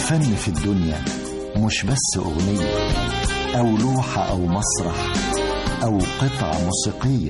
الفن في الدنيا مش بس أغنية أو لوحة أو مسرح أو قطعة موسيقية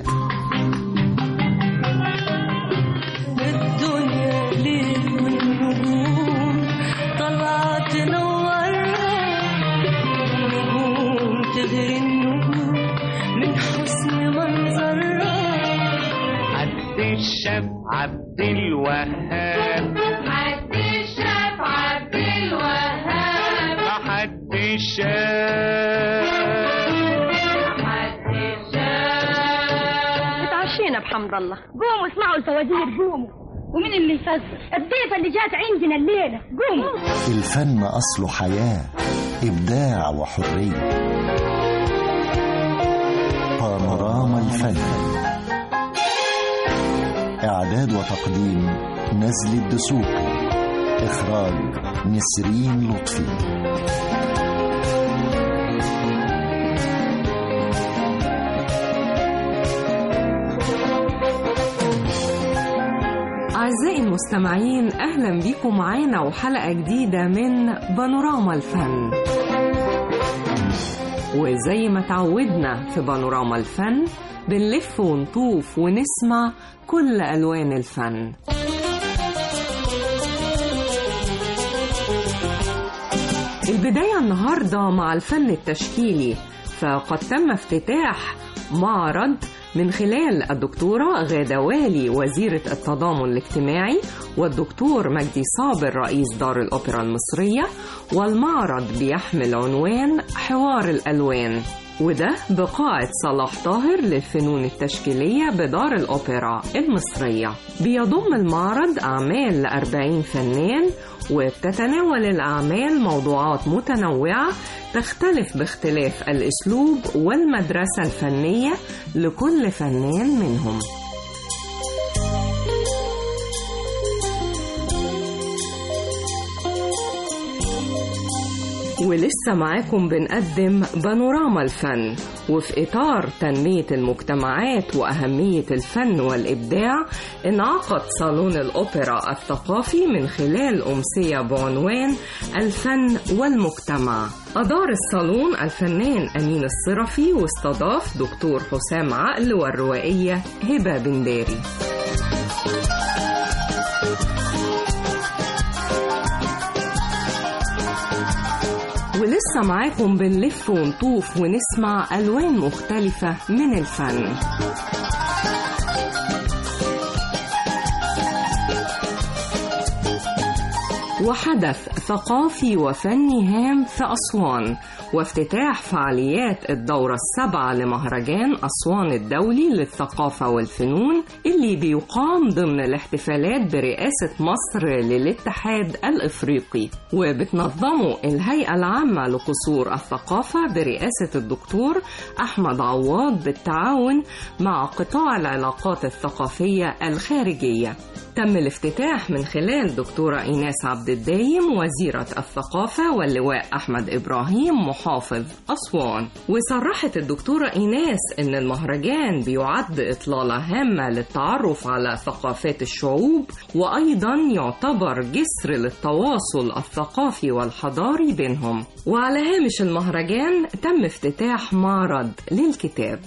الدنيا ليل والنجوم طلعت تنورها النجوم تغري النجوم من حسن منظرها عبد الشاب عبد الوهاب عبد الشاف عبد الوهاب حد الشاب عبد الشاف اتعشينا بحمد الله قوموا اسمعوا الفوازير قوموا ومين اللي يفزر الضيفة اللي جات عندنا الليلة قوموا الفن أصله حياة إبداع وحرية بانوراما الفن إعداد وتقديم نزل الدسوقي إخراج نسرين لطفي أعزائي المستمعين أهلا بيكم معانا وحلقة جديدة من بانوراما الفن وزي ما تعودنا في بانوراما الفن بنلف ونطوف ونسمع كل ألوان الفن البداية النهاردة مع الفن التشكيلي فقد تم افتتاح معرض من خلال الدكتورة غادة والي وزيرة التضامن الاجتماعي والدكتور مجدي صابر رئيس دار الأوبرا المصرية والمعرض بيحمل عنوان حوار الألوان وده بقاعة صلاح طاهر للفنون التشكيلية بدار الأوبرا المصرية بيضم المعرض أعمال لأربعين فنان وبتتناول الأعمال موضوعات متنوعة تختلف باختلاف الأسلوب والمدرسة الفنية لكل فنان منهم ولسه معاكم بنقدم بانوراما الفن وفي إطار تنمية المجتمعات وأهمية الفن والإبداع انعقد صالون الأوبرا الثقافي من خلال أمسية بعنوان الفن والمجتمع أدار الصالون الفنان أمين الصرفي واستضاف دكتور حسام عقل والروائية هبة بنداري ولسه معاكم بنلف ونطوف ونسمع ألوان مختلفة من الفن وحدث ثقافي وفني هام في أسوان وافتتاح فعاليات الدورة السابعة لمهرجان أسوان الدولي للثقافة والفنون اللي بيقام ضمن الاحتفالات برئاسة مصر للاتحاد الإفريقي وبتنظمه الهيئة العامة لقصور الثقافة برئاسة الدكتور أحمد عواض بالتعاون مع قطاع العلاقات الثقافية الخارجية تم الافتتاح من خلال دكتورة إيناس عبد الدايم وزيرة الثقافة واللواء أحمد إبراهيم محافظ أسوان وصرحت الدكتورة إيناس إن المهرجان بيعد إطلالة هامة للتعرف على ثقافات الشعوب وأيضا يعتبر جسر للتواصل الثقافي والحضاري بينهم وعلى هامش المهرجان تم افتتاح معرض للكتاب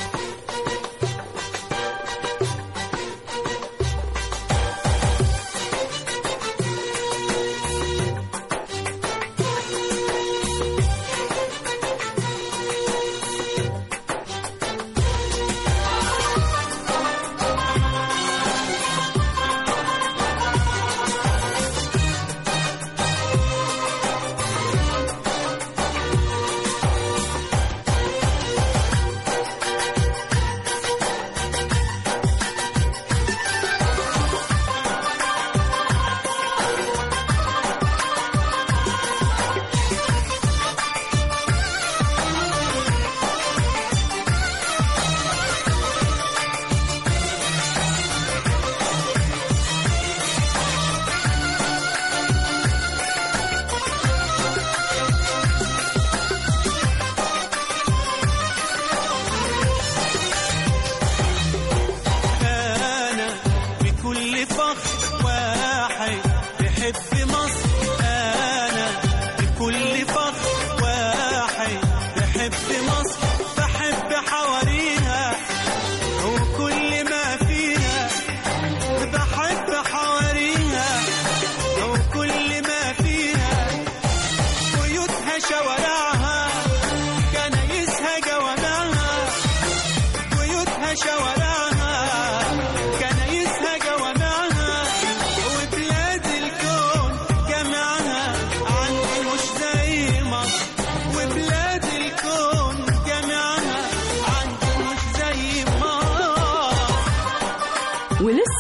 أنا بكل فخر واحد بحب مصر أنا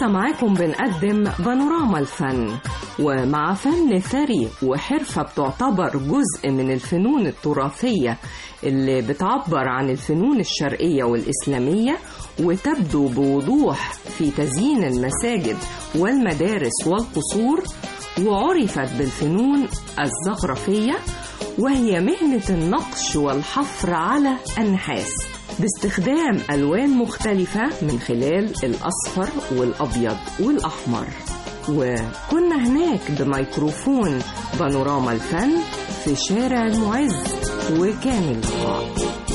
ولسه معاكم بنقدم بانوراما الفن ومع فن ثري وحرفة بتعتبر جزء من الفنون التراثية اللي بتعبر عن الفنون الشرقية والإسلامية وتبدو بوضوح في تزيين المساجد والمدارس والقصور وعرفت بالفنون الزخرفية وهي مهنة النقش والحفر على النحاس باستخدام ألوان مختلفة من خلال الأصفر والأبيض والأحمر وكنا هناك بميكروفون بانوراما الفن في شارع المعز وكان اللقاء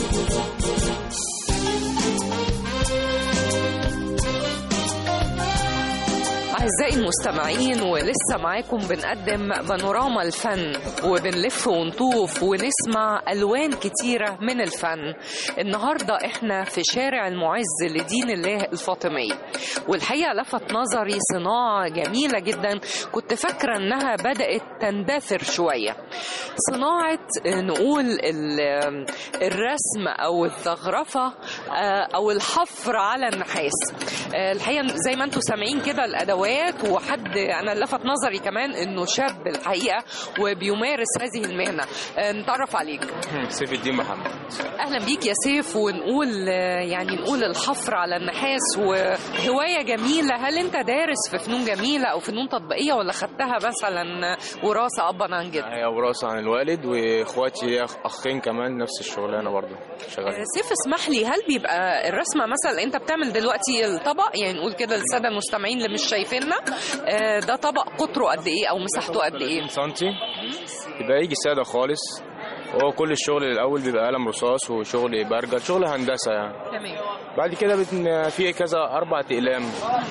أعزائي المستمعين ولسه معاكم بنقدم بانوراما الفن وبنلف ونطوف ونسمع ألوان كتيرة من الفن النهاردة إحنا في شارع المعز لدين الله الفاطمية والحقيقة لفت نظري صناعة جميلة جدا كنت فاكرة إنها بدأت تندثر شوية صناعة آه، نقول ال- الرسم أو الزخرفة آه، أو الحفر على النحاس آه، الحقيقة زي ما انتم سامعين كده الأدوات وحد أنا لفت نظري كمان إنه شاب الحقيقة وبيمارس هذه المهنة آه، نتعرف عليك سيف الدين محمد اهلا بيك يا سيف ونقول آه، يعني نقول الحفر على النحاس وهوايه جميله هل انت دارس في فنون جميله او فنون تطبيقيه ولا خدتها مثلا وراثه ابا عن جد هي وراثة عن الوالد واخواتي ليا اخين كمان نفس الشغلانة برضو شغالين سيف اسمح لي هل بيبقى الرسمه مثلا انت بتعمل دلوقتي الطبق يعني نقول كده للساده المستمعين اللي مش شايفيننا آه، ده طبق قطره قد ايه او مساحته قد ايه 30 سنتي يبقى يجي سادة خالص هو كل الشغل الاول بيبقى قلم رصاص وشغل برجل شغل هندسة يعني تمام بعد كده بت- في كذا اربع اقلام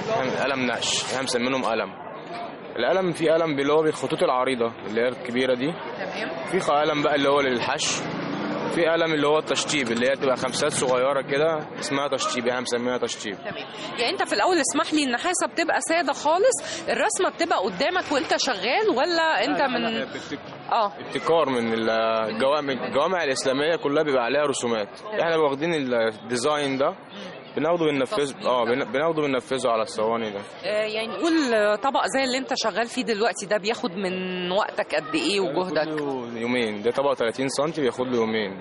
قلم نقش احنا مسمينهم قلم القلم في قلم اللي هو بالخطوط العريضة اللي هي الكبيرة دي تمام في قلم بقى اللي هو للحشو في قلم اللي هو التشطيب اللي هي تبقى خمسات صغيرة كده اسمها تشطيب احنا مسميها تشطيب تمام يعني انت في الاول اسمح لي النحاسه بتبقى ساده خالص الرسمه بتبقى قدامك وانت شغال ولا انت من اه ابتكار من الجوامع الجوامع الاسلاميه كلها بيبقى عليها رسومات احنا واخدين الديزاين ده بناخده بننفذه اه بن- بناخده بننفذه على الصواني ده آه، يعني نقول آه، طبق زي اللي انت شغال فيه دلوقتي ده بياخد من وقتك قد ايه وجهدك بياخد له يومين ده طبق 30 سم بياخد له يومين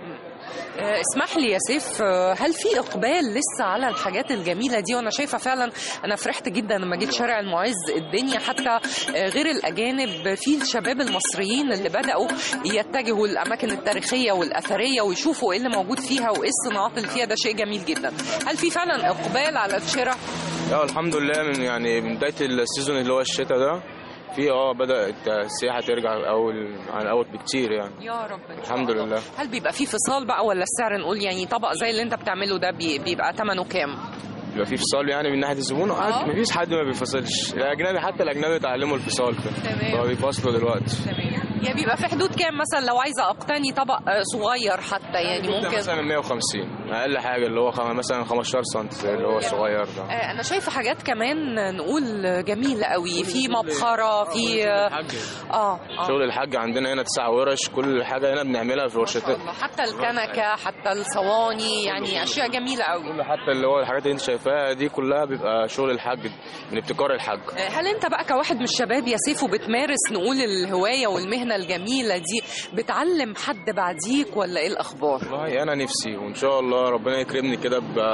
آه، اسمح لي يا سيف آه، هل في اقبال لسه على الحاجات الجميله دي وانا شايفه فعلا انا فرحت جدا لما جيت شارع المعز الدنيا حتى آه، غير الاجانب في الشباب المصريين اللي بداوا يتجهوا الاماكن التاريخيه والاثريه ويشوفوا ايه اللي موجود فيها وايه الصناعات اللي فيها ده شيء جميل جدا هل في فعلا اقبال على الشراء اه الحمد لله من يعني من بدايه السيزون اللي هو الشتاء ده في اه بدات السياحه ترجع اول عن الاول بكتير يعني يا رب إن شاء الحمد الله. لله. هل بيبقى في فصال بقى ولا السعر نقول يعني طبق زي اللي انت بتعمله ده بي- بيبقى ثمنه كام بيبقى في فصال يعني من ناحيه الزبون آه. عادي مفيش حد ما بيفصلش الاجنبي حتى الاجنبي اتعلموا الفصال تمام. بقوا بيفصلوا دلوقتي تمام يعني بيبقى في حدود كام مثلا لو عايزه اقتني طبق آه، صغير حتى يعني ده ممكن مثلا من 150 اقل حاجه اللي هو خم- مثلا 15 سم اللي هو الصغير ده آه، انا شايفه حاجات كمان نقول جميله قوي في مبخره في اه اه شغل الحاج عندنا هنا تسع ورش كل حاجه هنا بنعملها في ورشتين حتى الكنكه حتى الصواني يعني اشياء جميله قوي كل حتى اللي هو الحاجات اللي انت شايفاها دي كلها بيبقى شغل الحاج من ابتكار الحاج آه، هل انت بقى كواحد من الشباب يا سيف وبتمارس نقول الهوايه والمهنه الجميله دي بتعلم حد بعديك ولا ايه الاخبار والله انا نفسي وان شاء الله ربنا يكرمني كده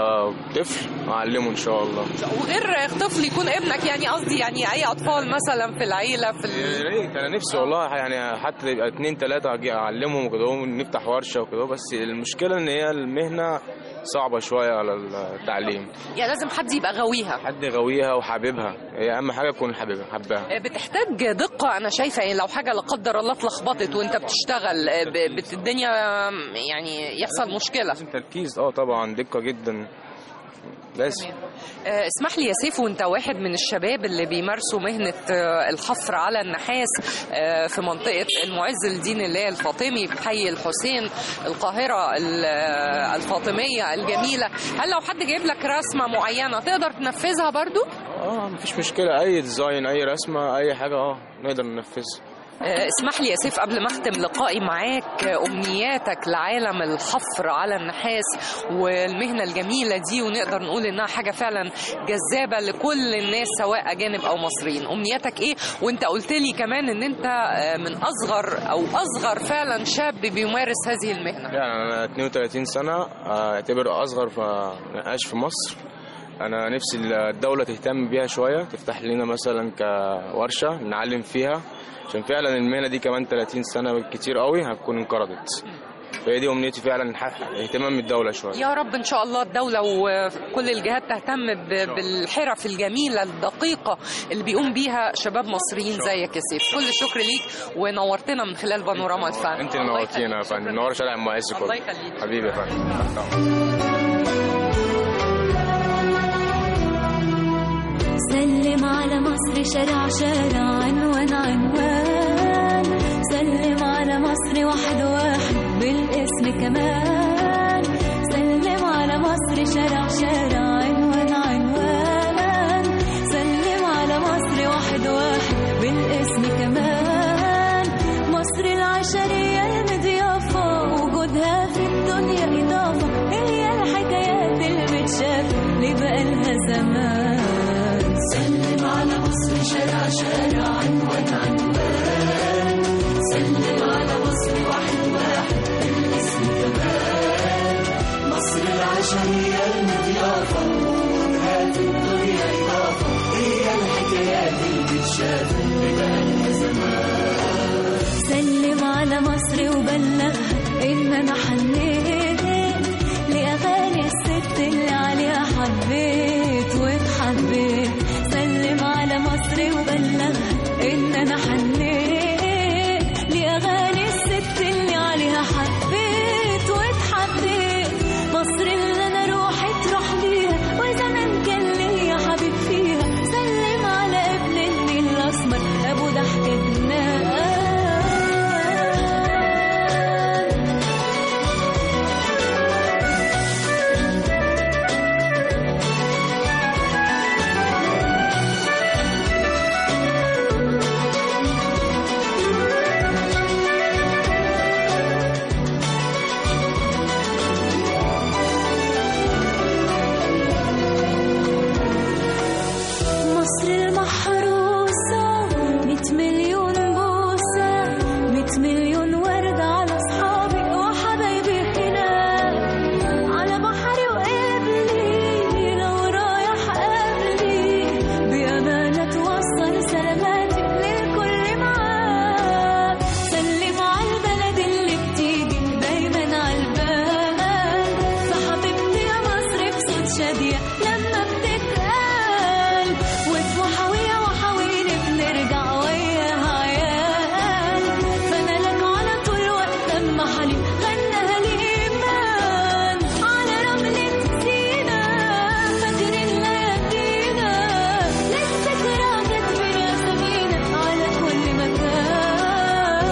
بطفل اعلمه ان شاء الله وغير طفل يكون ابنك يعني قصدي يعني اي اطفال مثلا في العيله في يا ال... ريت انا نفسي والله يعني حتى يبقى اتنين تلاته اجي اعلمهم وكده ونفتح ورشه وكده بس المشكله ان هي المهنه صعبه شويه على التعليم يعني لازم حد يبقى غاويها حد غاويها وحاببها هي اهم حاجه تكون حاببها حباها بتحتاج دقة أنا شايفة يعني لو حاجة لا قدر الله اتلخبطت وأنت بتشتغل ب- بت- الدنيا يعني يحصل مشكلة لازم تركيز اه طبعا دقه جدا لازم آه، اسمح لي يا سيف وانت واحد من الشباب اللي بيمارسوا مهنة آه، الحفر على النحاس آه، في منطقة المعز لدين الله الفاطمي في حي الحسين القاهرة ال- آه، الفاطمية الجميلة هل لو حد جايب لك رسمة معينة تقدر تنفذها برضو؟ اه مفيش مشكله اي ديزاين اي رسمه اي حاجه اه نقدر ننفذها آه، اسمح لي يا سيف قبل ما اختم لقائي معاك آه، امنياتك لعالم الحفر على النحاس والمهنه الجميله دي ونقدر نقول انها حاجه فعلا جذابه لكل الناس سواء اجانب او مصريين امنياتك ايه وانت قلت لي كمان ان انت آه، من اصغر او اصغر فعلا شاب بيمارس هذه المهنه يعني انا 32 سنه آه، اعتبر اصغر فنقاش في مصر انا نفسي الدوله تهتم بيها شويه تفتح لنا مثلا كورشه نعلم فيها عشان فعلا المهنه دي كمان 30 سنه كتير قوي هتكون انقرضت فهي دي امنيتي فعلا ح- اهتمام من الدوله شويه يا رب ان شاء الله الدوله وكل الجهات تهتم ب- بالحرف الجميله الدقيقه اللي بيقوم بيها شباب مصريين زيك يا سيف كل الشكر ليك ونورتنا من خلال بانوراما الفن انت اللي الله نورتينا يا يخليك. فندم نور شارع المعز كله الله يخليك. حبيبي يا فندم سلم على مصر شارع شارع عنوان عنوان سلم على مصر واحد واحد بالاسم كمان سلم على مصر شارع شارع عنوان عنوان سلم على مصر واحد واحد بالاسم كمان مصر العشرية المضيافة وجودها في الدنيا إضافة هي الحكايات اللي بتشاف اللي بقالها زمان سلم على مصر شارع شارع عنوان عنوان سلم على مصر واحد واحد بالاسم كمان مصر العشرية المضيافة وجودها في الدنيا إضافة هي الحكايات اللي بتشاف اللي بقالها زمان سلم على مصر وبلغها إن أنا حنيت لأغاني الست اللي عليها حبيت واتحبيت سلم على مصر وبلغها إن أنا حنيت لأغاني الست اللي عليها حبيت واتحبيت مصر اللي أنا روحي تروح بيها وزمان كان ليا حبيب فيها سلم على ابن النيل الأسمر أبو ضحكة جنان مصر المحروسة ميت مليون بوسة ميت مليون وردة على أصحابي وحبايبي هناك على بحري وقبلي لو رايح قبلي بأمانة توصل سلاماتي للكل معاك سلم على البلد اللي بتيجي دايما على البال فحبيبتي يا مصر بصوت شادية لما بتتقال وفي وحوية وحويني بنرجع وياها عيال فانا لك على طول وقت اما حليم غناها لإيمان على رملة سينا فاكرين ليالينا للذكرى كاتبين أسامينا على كل مكان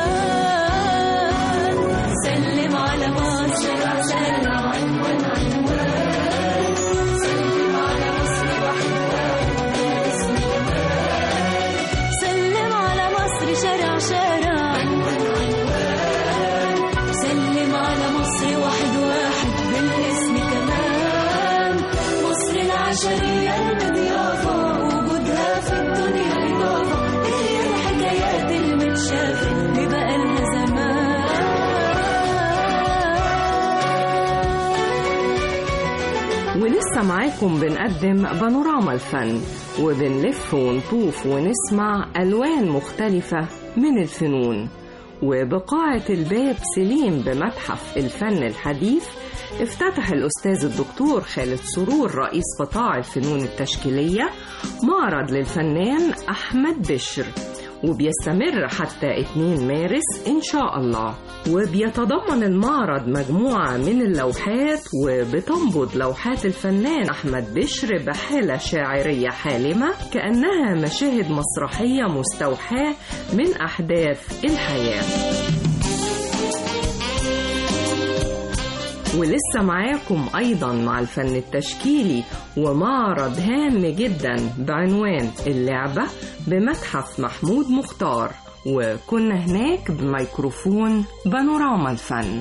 سلم على مصر سلم عنوان عنوان سلم على مصر واحد واحد بالاسم كمان سلم على مصر شارع شارع عنوان عنوان سلم على مصر واحد واحد بالاسم كمان مصر العشرية المضيافة وجودها في الدنيا إضافة هي الحكايات المتشافة اللي بقالها زمان ولسه معاكم بنقدم بانوراما الفن وبنلف ونطوف ونسمع ألوان مختلفة من الفنون وبقاعة الباب سليم بمتحف الفن الحديث افتتح الأستاذ الدكتور خالد سرور رئيس قطاع الفنون التشكيلية معرض للفنان أحمد بشر وبيستمر حتى 2 مارس إن شاء الله وبيتضمن المعرض مجموعة من اللوحات وبتنبض لوحات الفنان أحمد بشر بحالة شاعرية حالمة كأنها مشاهد مسرحية مستوحاة من أحداث الحياة ولسه معاكم أيضا مع الفن التشكيلي ومعرض هام جدا بعنوان اللعبة بمتحف محمود مختار وكنا هناك بميكروفون بانوراما الفن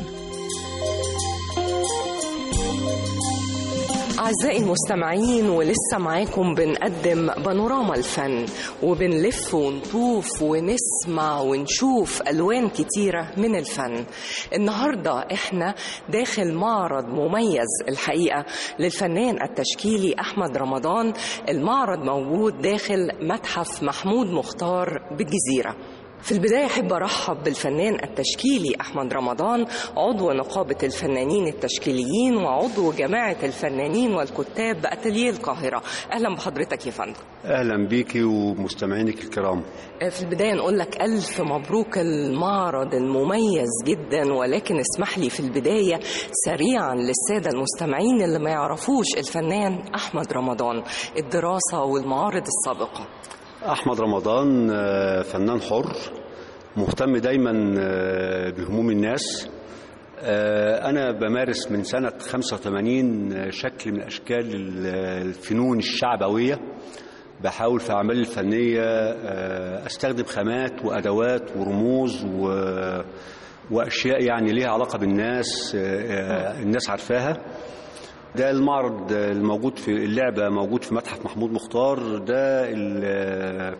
أعزائي المستمعين ولسه معاكم بنقدم بانوراما الفن وبنلف ونطوف ونسمع ونشوف ألوان كتيرة من الفن النهاردة احنا داخل معرض مميز الحقيقة للفنان التشكيلي أحمد رمضان المعرض موجود داخل متحف محمود مختار بالجزيرة في البداية أحب أرحب بالفنان التشكيلي أحمد رمضان عضو نقابة الفنانين التشكيليين وعضو جماعة الفنانين والكتاب بأتليه القاهرة أهلا بحضرتك يا فندم اهلا بيكي ومستمعينك الكرام في البداية نقول لك ألف مبروك المعرض المميز جدا ولكن اسمح لي في البداية سريعا للسادة المستمعين اللي ما يعرفوش الفنان أحمد رمضان الدراسة والمعارض السابقة احمد رمضان آه، فنان حر مهتم دايما آه، بهموم الناس آه، انا بمارس من سنه 85 شكل من اشكال ال- الفنون الشعبويه بحاول في اعمالي الفنيه آه، استخدم خامات وادوات ورموز و واشياء يعني ليها علاقه بالناس آه، آه، الناس عارفاها ده المعرض الموجود في اللعبة موجود في متحف محمود مختار ده ال-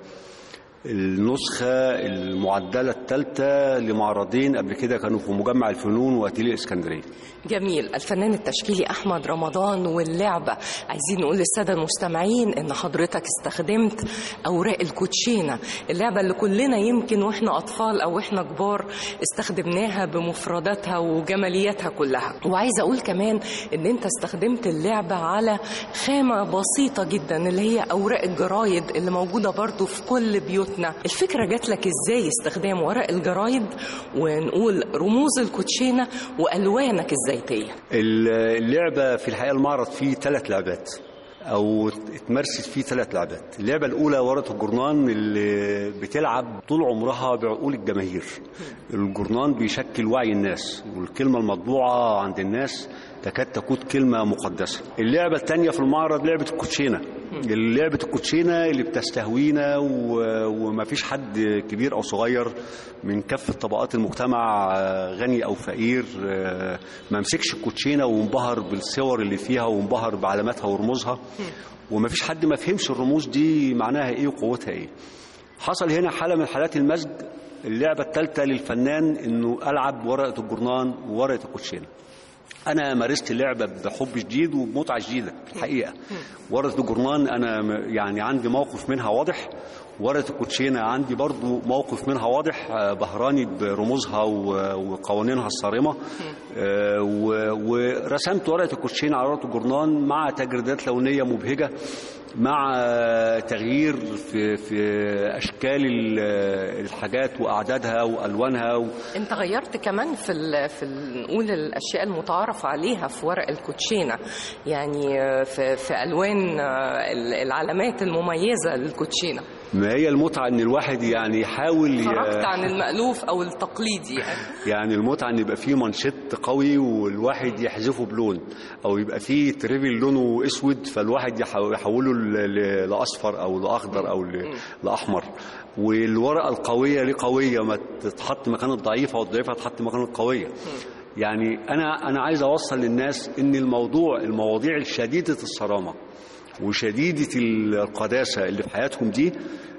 النسخة المعدلة الثالثة لمعرضين قبل كده كانوا في مجمع الفنون وأتيلي الإسكندرية جميل الفنان التشكيلي أحمد رمضان واللعبة عايزين نقول للسادة المستمعين إن حضرتك استخدمت أوراق الكوتشينة اللعبة اللي كلنا يمكن وإحنا أطفال أو إحنا كبار استخدمناها بمفرداتها وجمالياتها كلها وعايزة أقول كمان إن أنت استخدمت اللعبة على خامة بسيطة جدا اللي هي أوراق الجرايد اللي موجودة برضو في كل بيوتنا الفكرة جات لك إزاي استخدام ورق الجرايد ونقول رموز الكوتشينة وألوانك الزيتية اللعبة في الحقيقة المعرض فيه ثلاث لعبات أو اتمارست فيه ثلاث لعبات اللعبة الأولى ورقة الجرنان اللي بتلعب طول عمرها بعقول الجماهير الجرنان بيشكل وعي الناس والكلمة المطبوعة عند الناس تكاد تكون كلمة مقدسة اللعبة الثانية في المعرض لعبة الكوتشينة لعبة الكوتشينة اللي بتستهوينا و- ومفيش حد كبير أو صغير من كافة طبقات المجتمع آه، غني أو فقير آه، ما مسكش الكوتشينة وانبهر بالصور اللي فيها وانبهر بعلاماتها ورموزها ومفيش حد ما فهمش الرموز دي معناها ايه وقوتها ايه حصل هنا حالة من حالات المزج اللعبة الثالثة للفنان انه العب ورقة الجرنان وورقة الكوتشينة انا مارست اللعبه بحب شديد وبمتعه شديده في الحقيقه ورقه الجرنان انا م- يعني عندي موقف منها واضح ورقه الكوتشينه عندي برضو موقف منها واضح آه، بهراني برموزها و- وقوانينها الصارمه آه، و- ورسمت ورقه الكوتشينه على ورقه الجرنان مع تجريدات لونيه مبهجه مع آه، تغيير في في اشكال ال- الحاجات واعدادها والوانها و... انت غيرت كمان في ال في ال نقول الاشياء المتعارف عليها في ورق الكوتشينه يعني آه، في في الوان آه، ال- العلامات المميزه للكوتشينه ما هي المتعه ان الواحد يعني يحاول ي- خرجت عن المألوف او التقليدي يعني يعني المتعه ان يبقى فيه مانشيت قوي والواحد يحذفه بلون او يبقى فيه تريفل لونه اسود فالواحد يحو- يحوله ل- ل- لاصفر او لاخضر او ل- لاحمر والورقه القويه ليه قويه ما تتحط مكان الضعيفه والضعيفه تتحط مكان القويه يعني انا انا عايز اوصل للناس ان الموضوع المواضيع الشديده الصرامه وشديده القداسه اللي في حياتهم دي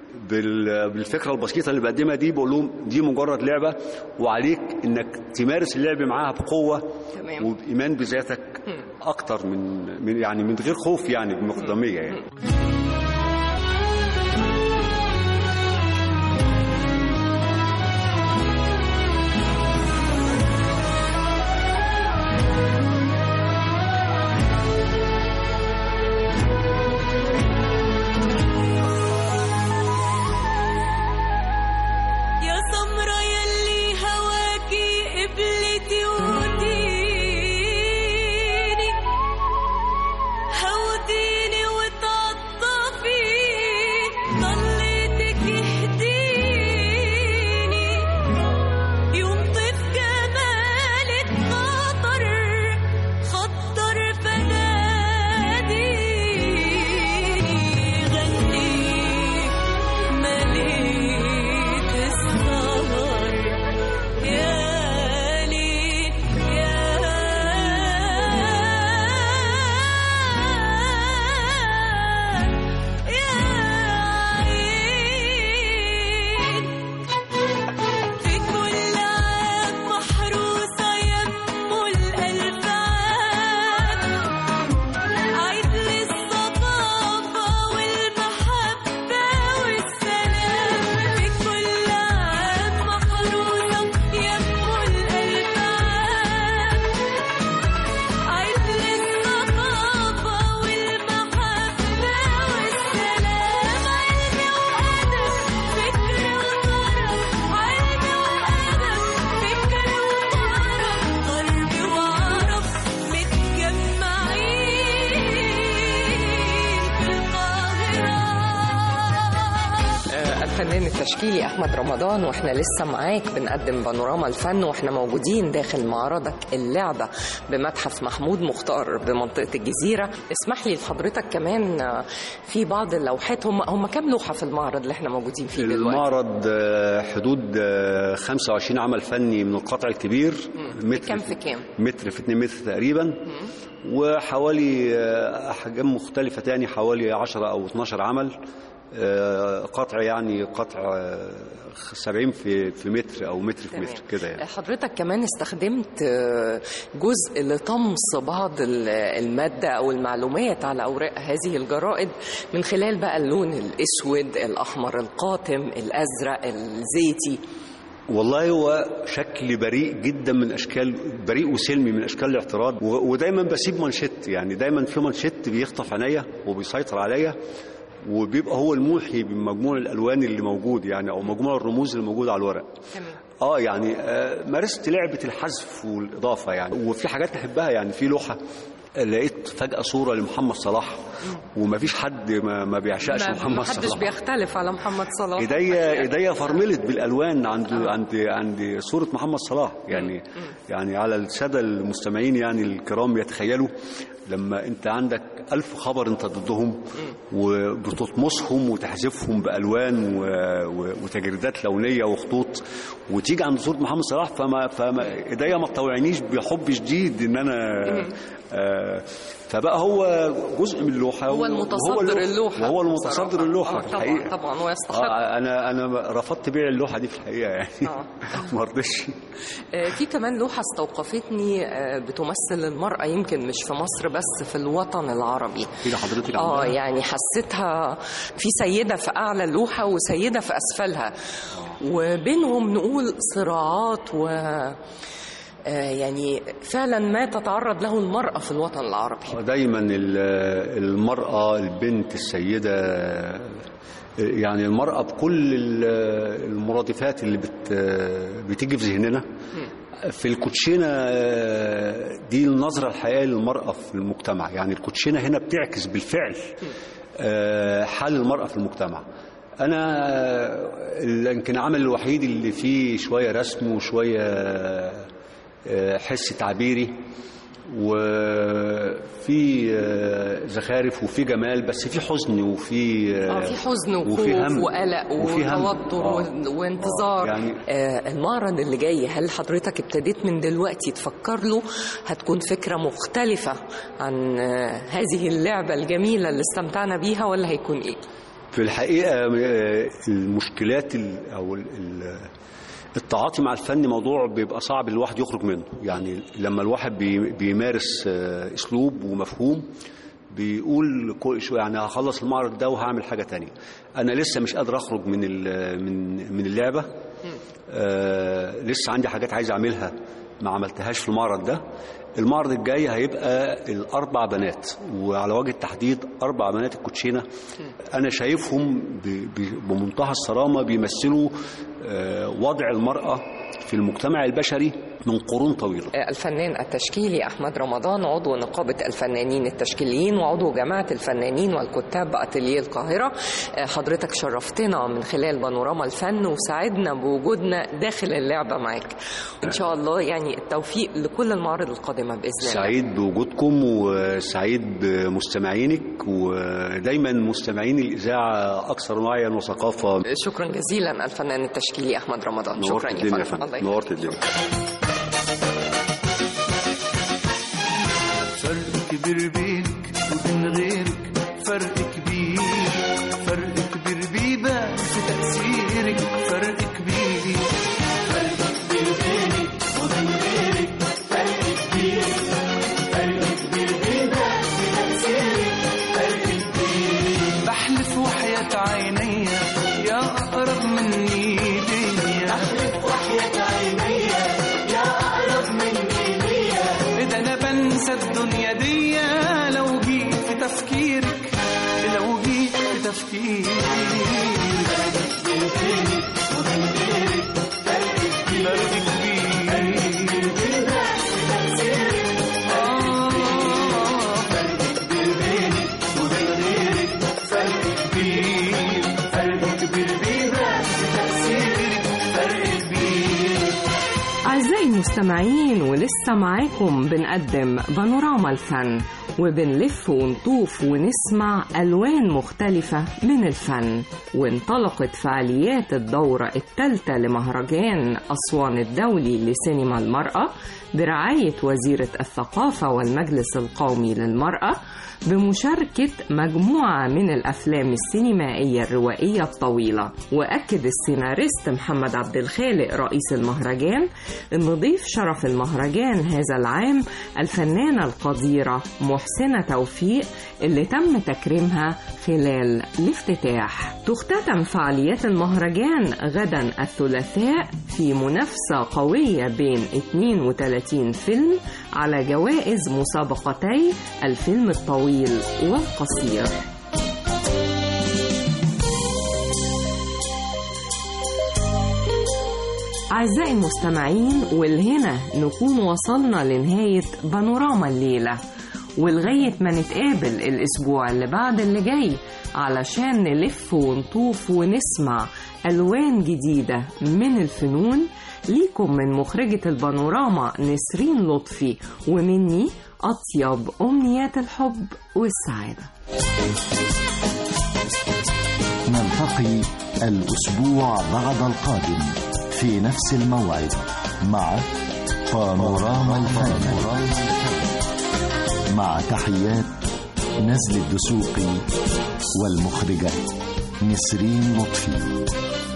بال- بالفكره البسيطه اللي بقدمها دي بقول لهم دي مجرد لعبه وعليك انك تمارس اللعب معاها بقوه تمام. وبايمان بذاتك اكتر من من يعني من غير خوف يعني بمقدميه يعني يا سمرة يلي هواكي قبلتي وديني هوديني وتعطري الفنان التشكيلي احمد رمضان واحنا لسه معاك بنقدم بانوراما الفن واحنا موجودين داخل معرضك اللعبه بمتحف محمود مختار بمنطقه الجزيره اسمح لي لحضرتك كمان آه، في بعض اللوحات هم هم كام لوحه في المعرض اللي احنا موجودين فيه دلوقتي المعرض آه، حدود آه، 25 عمل فني من القطع الكبير متر كام في كام متر في 2 متر تقريبا وحوالي آه، احجام مختلفه تاني حوالي 10 او 12 عمل آه، قطع يعني قطع آه، 70 في في متر او متر في متر كده يعني حضرتك كمان استخدمت آه، جزء لطمس بعض ال- المادة أو المعلومات على أوراق هذه الجرائد من خلال بقى اللون الأسود الأحمر القاتم الأزرق الزيتي والله هو شكل بريء جدا من اشكال بريء وسلمي من اشكال الاعتراض و- ودايما بسيب منشط يعني دايما في منشط بيخطف عينيا وبيسيطر عليا وبيبقى هو الموحي بمجموع الالوان اللي موجود يعني او مجموع الرموز اللي موجوده على الورق اه يعني آه مارست لعبه الحذف والاضافه يعني وفي حاجات نحبها يعني في لوحه لقيت فجأة صورة لمحمد صلاح ومفيش حد ما, ما بيعشقش ما محمد ما حدش صلاح بيختلف على محمد صلاح ايديا ايديا فرملت بالالوان عند عند عند صوره محمد صلاح يعني يعني على الساده المستمعين يعني الكرام يتخيلوا لما انت عندك ألف خبر انت ضدهم وبتطمسهم وتحذفهم بالوان و... و... وتجريدات لونيه وخطوط وتيجي عند صوره محمد صلاح فما فما ايديا ما تطوعنيش بحب شديد ان انا آه فبقى هو جزء من اللوحه هو وهو المتصدر اللوحة وهو المتصدر بصراحة. اللوحه آه، في طبعاً، الحقيقه طبعا ويستحق اه انا انا رفضت بيع اللوحه دي في الحقيقه يعني ما رضيتش آه، في كمان لوحة استوقفتني آه، بتمثل المرأة يمكن مش في مصر بس في الوطن العربي كده حضرتك اه عندها؟ يعني حسيتها في سيدة في أعلى اللوحة وسيدة في أسفلها وبينهم نقول صراعات و آه، يعني فعلا ما تتعرض له المرأة في الوطن العربي دايما ال- المرأة البنت السيدة يعني المرأة بكل ال- المرادفات اللي بت بتيجي في ذهننا في الكوتشينة دي النظرة الحقيقية للمرأة في المجتمع يعني الكوتشينة هنا بتعكس بالفعل آه، حال المرأة في المجتمع أنا ال- يمكن العمل الوحيد اللي فيه شوية رسم وشوية آه، حس تعبيري وفي آه، زخارف وفي جمال بس في حزن وفي اه في حزن وخوف وفي هم وقلق وفي هم. وتوتر آه. و- وانتظار يعني- آه المعرض اللي جاي هل حضرتك ابتديت من دلوقتي تفكر له هتكون فكرة مختلفة عن آه هذه اللعبة الجميلة اللي استمتعنا بيها ولا هيكون ايه؟ في الحقيقة آه، المشكلات ال- أو ال- ال- التعاطي مع الفن موضوع بيبقى صعب الواحد يخرج منه يعني لما الواحد بي- بيمارس آه، أسلوب ومفهوم بيقول كل شويه يعني هخلص المعرض ده وهعمل حاجه تانية انا لسه مش قادر اخرج من ال- من من اللعبه آه لسه عندي حاجات عايز اعملها ما عملتهاش في المعرض ده المعرض الجاي هيبقى الاربع بنات وعلى وجه التحديد اربع بنات الكوتشينه انا شايفهم ب- ب- بمنتهى الصرامه بيمثلوا آه وضع المراه في المجتمع البشري من قرون طويله آه، الفنان التشكيلي أحمد رمضان عضو نقابة الفنانين التشكيليين وعضو جماعة الفنانين والكتاب بأتelier القاهرة آه، حضرتك شرفتنا من خلال بانوراما الفن وساعدنا بوجودنا داخل اللعبة معاك إن شاء الله يعني التوفيق لكل المعارض القادمة بإذن الله سعيد بوجودكم وسعيد بمستمعينك ودايما مستمعين الإذاعة أكثر وعيا وثقافة شكرا جزيلا الفنان التشكيلي أحمد رمضان نورت شكرا يا الدنيا يا فندم الله فندم نورت الدنيا فرق كبير بينك وبين غيرك فرق كبير فرق كبير بيبان في تأثيرك فرق كبير فرق كبير بينك وبين غيرك فرق كبير فرق كبير بيبان في تأثيرك فرق كبير بحلف وحياة عيني يا أقرب مني ليا بحلف وحياة عيني يا أقرب مني ليا إذا أنا بنسى الدنيا دي لو جيت في تفكيرك المستمعين ولسه معاكم بنقدم بانوراما الفن وبنلف ونطوف ونسمع ألوان مختلفة من الفن وانطلقت فعاليات الدورة الثالثة لمهرجان أسوان الدولي لسينما المرأة برعاية وزيرة الثقافة والمجلس القومي للمرأة بمشاركة مجموعة من الأفلام السينمائية الروائية الطويلة وأكد السيناريست محمد عبد الخالق رئيس المهرجان أن ضيف شرف المهرجان هذا العام الفنانة القديرة محسنة توفيق اللي تم تكريمها خلال الافتتاح تختتم فعاليات المهرجان غدا الثلاثاء في منافسة قوية بين 32 فيلم على جوائز مسابقتي الفيلم الطويل والقصير أعزائي المستمعين والهنا نكون وصلنا لنهاية بانوراما الليلة ولغاية ما نتقابل الأسبوع اللي بعد اللي جاي علشان نلف ونطوف ونسمع ألوان جديدة من الفنون ليكم من مخرجة البانوراما نسرين لطفي ومني أطيب أمنيات الحب والسعادة نلتقي الأسبوع بعد القادم في نفس الموعد مع بانوراما الفن مع تحيات نزل الدسوقي والمخرجة نسرين لطفي